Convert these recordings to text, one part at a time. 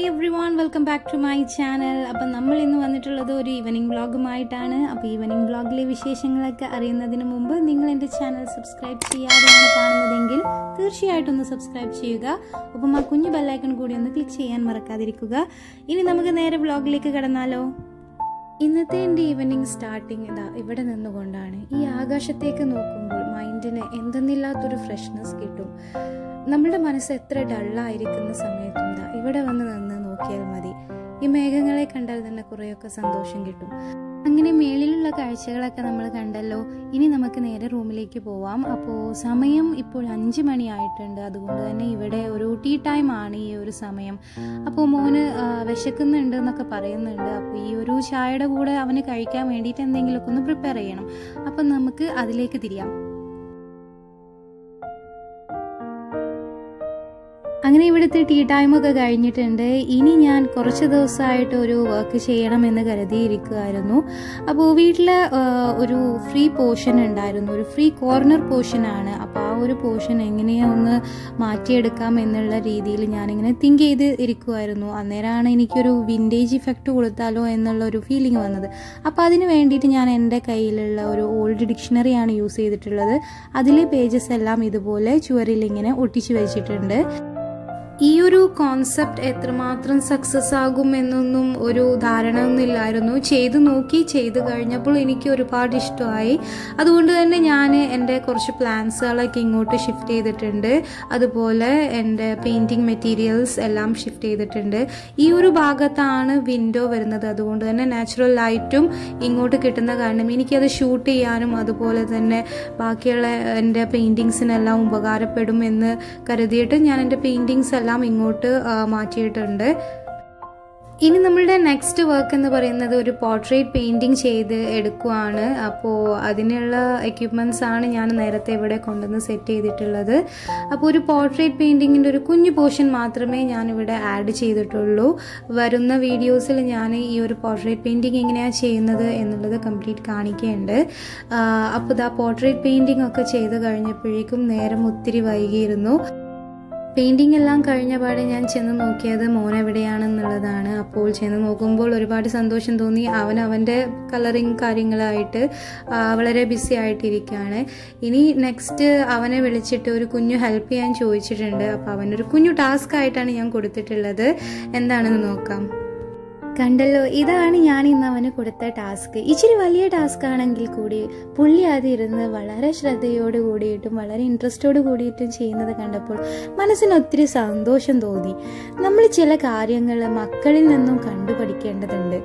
every everyone welcome back to my channel അപ്പം നമ്മൾ ഇന്ന് വന്നിട്ടുള്ളത് ഒരു ഈവനിങ് വ്ളോഗുമായിട്ടാണ് അപ്പോൾ ഈവനിങ് വ്ളോഗിലെ വിശേഷങ്ങളൊക്കെ അറിയുന്നതിന് മുമ്പ് നിങ്ങൾ എൻ്റെ ചാനൽ സബ്സ്ക്രൈബ് ചെയ്യാതെയാണ് കാണുന്നതെങ്കിൽ തീർച്ചയായിട്ടും ഒന്ന് സബ്സ്ക്രൈബ് ചെയ്യുക ഒപ്പം ആ കുഞ്ഞു ബെല്ലൈക്കൺ കൂടി ഒന്ന് ക്ലിക്ക് ചെയ്യാൻ മറക്കാതിരിക്കുക ഇനി നമുക്ക് നേരെ വ്ളോഗിലേക്ക് കടന്നാലോ ഇന്നത്തെ എൻ്റെ ഈവനിങ് സ്റ്റാർട്ടിങ് ഇതാ ഇവിടെ നിന്നുകൊണ്ടാണ് ഈ ആകാശത്തേക്ക് നോക്കുമ്പോൾ മൈൻഡിന് എന്തെന്നില്ലാത്തൊരു ഫ്രഷ്നെസ് കിട്ടും നമ്മുടെ മനസ്സ് എത്ര ഡള്ളായിരിക്കുന്ന സമയത്തും ദാ ഇവിടെ വന്ന് നിന്ന് നോക്കിയാൽ മതി ഈ മേഘങ്ങളെ കണ്ടാൽ തന്നെ കുറേയൊക്കെ സന്തോഷം കിട്ടും അങ്ങനെ മേളിലുള്ള കാഴ്ചകളൊക്കെ നമ്മൾ കണ്ടല്ലോ ഇനി നമുക്ക് നേരെ റൂമിലേക്ക് പോവാം അപ്പോൾ സമയം ഇപ്പോൾ അഞ്ച് മണിയായിട്ടുണ്ട് അതുകൊണ്ട് തന്നെ ഇവിടെ ഒരു ടീ ടൈം ആണ് ഈ ഒരു സമയം അപ്പോൾ മോന് ആ, വിശക്കുന്നുണ്ട് എന്നൊക്കെ പറയുന്നുണ്ട് അപ്പോൾ ഈ ഒരു ചായയുടെ കൂടെ അവന് കഴിക്കാൻ വേണ്ടിയിട്ട് എന്തെങ്കിലുമൊക്കെ ഒന്ന് പ്രിപ്പയർ ചെയ്യണം അപ്പം നമുക്ക് അതിലേക്ക് തിരിയാം അങ്ങനെ ഇവിടുത്തെ ടീ ടൈമൊക്കെ കഴിഞ്ഞിട്ടുണ്ട് ഇനി ഞാൻ കുറച്ച് ദിവസമായിട്ട് ഒരു വർക്ക് ചെയ്യണമെന്ന് കരുതിയിരിക്കുമായിരുന്നു അപ്പോൾ വീട്ടിൽ ഒരു ഫ്രീ പോർഷൻ ഉണ്ടായിരുന്നു ഒരു ഫ്രീ കോർണർ പോർഷനാണ് അപ്പോൾ ആ ഒരു പോർഷൻ എങ്ങനെയാ ഒന്ന് മാറ്റിയെടുക്കാം എന്നുള്ള രീതിയിൽ ഞാനിങ്ങനെ തിങ്ക് ചെയ്ത് ഇരിക്കുമായിരുന്നു അന്നേരമാണ് എനിക്കൊരു വിൻറ്റേജ് ഇഫക്റ്റ് കൊടുത്താലോ എന്നുള്ള ഒരു ഫീലിംഗ് വന്നത് അപ്പോൾ അതിന് വേണ്ടിയിട്ട് ഞാൻ എൻ്റെ കയ്യിലുള്ള ഒരു ഓൾഡ് ഡിക്ഷണറിയാണ് യൂസ് ചെയ്തിട്ടുള്ളത് അതിലെ പേജസ് എല്ലാം ഇതുപോലെ ചുവരിൽ ഇങ്ങനെ ഒട്ടിച്ചു വെച്ചിട്ടുണ്ട് ഈ ഒരു കോൺസെപ്റ്റ് എത്രമാത്രം സക്സസ് ആകും എന്നൊന്നും ഒരു ധാരണ ഒന്നുമില്ലായിരുന്നു ചെയ്തു നോക്കി ചെയ്തു കഴിഞ്ഞപ്പോൾ എനിക്ക് ഒരുപാട് ഇഷ്ടമായി അതുകൊണ്ട് തന്നെ ഞാൻ എൻ്റെ കുറച്ച് പ്ലാൻസുകളൊക്കെ ഇങ്ങോട്ട് ഷിഫ്റ്റ് ചെയ്തിട്ടുണ്ട് അതുപോലെ എൻ്റെ പെയിൻറ്റിങ് മെറ്റീരിയൽസ് എല്ലാം ഷിഫ്റ്റ് ചെയ്തിട്ടുണ്ട് ഈ ഒരു ഭാഗത്താണ് വിൻഡോ വരുന്നത് അതുകൊണ്ട് തന്നെ നാച്ചുറൽ ലൈറ്റും ഇങ്ങോട്ട് കിട്ടുന്ന കാരണം എനിക്കത് ഷൂട്ട് ചെയ്യാനും അതുപോലെ തന്നെ ബാക്കിയുള്ള എൻ്റെ പെയിൻറ്റിങ്സിനെല്ലാം ഉപകാരപ്പെടും എന്ന് കരുതിയിട്ട് ഞാൻ എൻ്റെ പെയിൻറ്റിങ്സ് എല്ലാം ഇങ്ങോട്ട് ആ, മാറ്റിയിട്ടുണ്ട് ഇനി നമ്മളുടെ നെക്സ്റ്റ് വർക്ക് എന്ന് പറയുന്നത് ഒരു പോർട്രേറ്റ് പെയിൻറ്റിങ് ചെയ്ത് എടുക്കുവാണ് അപ്പോൾ അതിനുള്ള എക്യുപ്മെൻറ്റ്സ് ആണ് ഞാൻ നേരത്തെ ഇവിടെ കൊണ്ടുവന്ന് സെറ്റ് ചെയ്തിട്ടുള്ളത് അപ്പോൾ ഒരു പോർട്രേറ്റ് പെയിൻറ്റിങ്ങിൻ്റെ ഒരു കുഞ്ഞു പോർഷൻ മാത്രമേ ഞാൻ ഇവിടെ ആഡ് ചെയ്തിട്ടുള്ളൂ വരുന്ന വീഡിയോസിൽ ഞാൻ ഈ ഒരു പോർട്രേറ്റ് പെയിൻറ്റിങ് എങ്ങനെയാണ് ചെയ്യുന്നത് എന്നുള്ളത് കംപ്ലീറ്റ് കാണിക്കുന്നുണ്ട് അപ്പോൾ ഇതാ പോർട്രേറ്റ് പെയിൻറ്റിംഗ് ഒക്കെ ചെയ്ത് കഴിഞ്ഞപ്പോഴേക്കും നേരം ഒത്തിരി വൈകിയിരുന്നു പെയിൻറ്റിംഗ് എല്ലാം കഴിഞ്ഞ പാടെ ഞാൻ ചെന്ന് നോക്കിയത് മോൻ എവിടെയാണെന്നുള്ളതാണ് അപ്പോൾ ചെന്ന് നോക്കുമ്പോൾ ഒരുപാട് സന്തോഷം തോന്നി അവൻ അവൻ്റെ കളറിങ് കാര്യങ്ങളായിട്ട് ആ, വളരെ ബിസി ആയിട്ടിരിക്കുകയാണ് ഇനി നെക്സ്റ്റ് അവനെ വിളിച്ചിട്ട് ഒരു കുഞ്ഞു ഹെൽപ്പ് ചെയ്യാൻ ചോദിച്ചിട്ടുണ്ട് അപ്പോൾ അവനൊരു കുഞ്ഞു ടാസ്ക് ആയിട്ടാണ് ഞാൻ കൊടുത്തിട്ടുള്ളത് എന്താണെന്ന് നോക്കാം കണ്ടല്ലോ ഇതാണ് ഞാൻ ഇന്ന് അവന് കൊടുത്ത ടാസ്ക് ഇച്ചിരി വലിയ ടാസ്ക് ആണെങ്കിൽ കൂടി പുള്ളി അതിരുന്ന് വളരെ ശ്രദ്ധയോട് കൂടിയിട്ടും വളരെ ഇൻട്രസ്റ്റോട് കൂടിയിട്ടും ചെയ്യുന്നത് കണ്ടപ്പോൾ മനസ്സിന് ഒത്തിരി സന്തോഷം തോന്നി നമ്മൾ ചില കാര്യങ്ങൾ മക്കളിൽ നിന്നും കണ്ടുപഠിക്കേണ്ടതുണ്ട്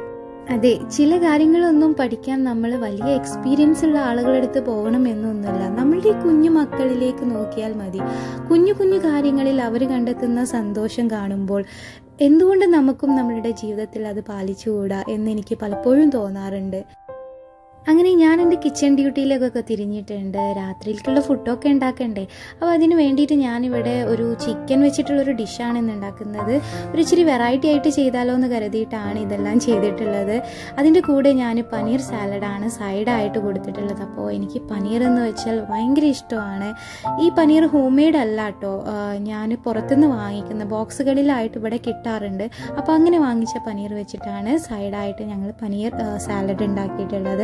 അതെ ചില കാര്യങ്ങളൊന്നും പഠിക്കാൻ നമ്മൾ വലിയ എക്സ്പീരിയൻസ് ഉള്ള ആളുകളെടുത്ത് പോകണമെന്നൊന്നുമില്ല നമ്മളുടെ ഈ കുഞ്ഞു മക്കളിലേക്ക് നോക്കിയാൽ മതി കുഞ്ഞു കുഞ്ഞു കാര്യങ്ങളിൽ അവർ കണ്ടെത്തുന്ന സന്തോഷം കാണുമ്പോൾ എന്തുകൊണ്ട് നമുക്കും നമ്മളുടെ ജീവിതത്തിൽ അത് പാലിച്ചുകൂടാ എന്ന് എനിക്ക് പലപ്പോഴും തോന്നാറുണ്ട് അങ്ങനെ ഞാൻ എൻ്റെ കിച്ചൺ ഡ്യൂട്ടിയിലേക്കൊക്കെ തിരിഞ്ഞിട്ടുണ്ട് രാത്രിയിലേക്കുള്ള ഫുഡൊക്കെ ഉണ്ടാക്കണ്ടേ അപ്പോൾ അതിന് വേണ്ടിയിട്ട് ഞാനിവിടെ ഒരു ചിക്കൻ വെച്ചിട്ടുള്ളൊരു ഡിഷാണ് ഇന്ന് ഉണ്ടാക്കുന്നത് ഒരു ഇച്ചിരി വെറൈറ്റി ആയിട്ട് ചെയ്താലോ എന്ന് കരുതിയിട്ടാണ് ഇതെല്ലാം ചെയ്തിട്ടുള്ളത് അതിൻ്റെ കൂടെ ഞാൻ പനീർ സാലഡാണ് സൈഡായിട്ട് കൊടുത്തിട്ടുള്ളത് അപ്പോൾ എനിക്ക് പനീർ എന്ന് വെച്ചാൽ ഭയങ്കര ഇഷ്ടമാണ് ഈ പനീർ ഹോം മെയ്ഡ് അല്ല കേട്ടോ ഞാൻ പുറത്തുനിന്ന് വാങ്ങിക്കുന്ന ബോക്സുകളിലായിട്ട് ഇവിടെ കിട്ടാറുണ്ട് അപ്പോൾ അങ്ങനെ വാങ്ങിച്ച പനീർ വെച്ചിട്ടാണ് സൈഡായിട്ട് ഞങ്ങൾ പനീർ സാലഡ് ഉണ്ടാക്കിയിട്ടുള്ളത്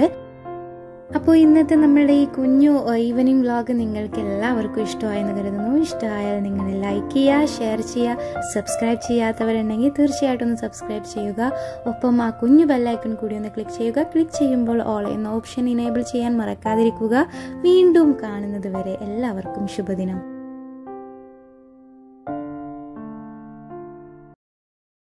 അപ്പോൾ ഇന്നത്തെ നമ്മളുടെ ഈ കുഞ്ഞു ഈവനിങ് വ്ളോഗ് നിങ്ങൾക്ക് എല്ലാവർക്കും ഇഷ്ടമായെന്ന് കരുതുന്നു ഇഷ്ടമായാൽ നിങ്ങൾ ലൈക്ക് ചെയ്യുക ഷെയർ ചെയ്യുക സബ്സ്ക്രൈബ് ചെയ്യാത്തവരുണ്ടെങ്കിൽ തീർച്ചയായിട്ടും ഒന്ന് സബ്സ്ക്രൈബ് ചെയ്യുക ഒപ്പം ആ കുഞ്ഞു ബെല്ലൈക്കൺ കൂടി ഒന്ന് ക്ലിക്ക് ചെയ്യുക ക്ലിക്ക് ചെയ്യുമ്പോൾ ഓൾ എന്ന ഓപ്ഷൻ ഇനേബിൾ ചെയ്യാൻ മറക്കാതിരിക്കുക വീണ്ടും കാണുന്നത് വരെ എല്ലാവർക്കും ശുഭദിനം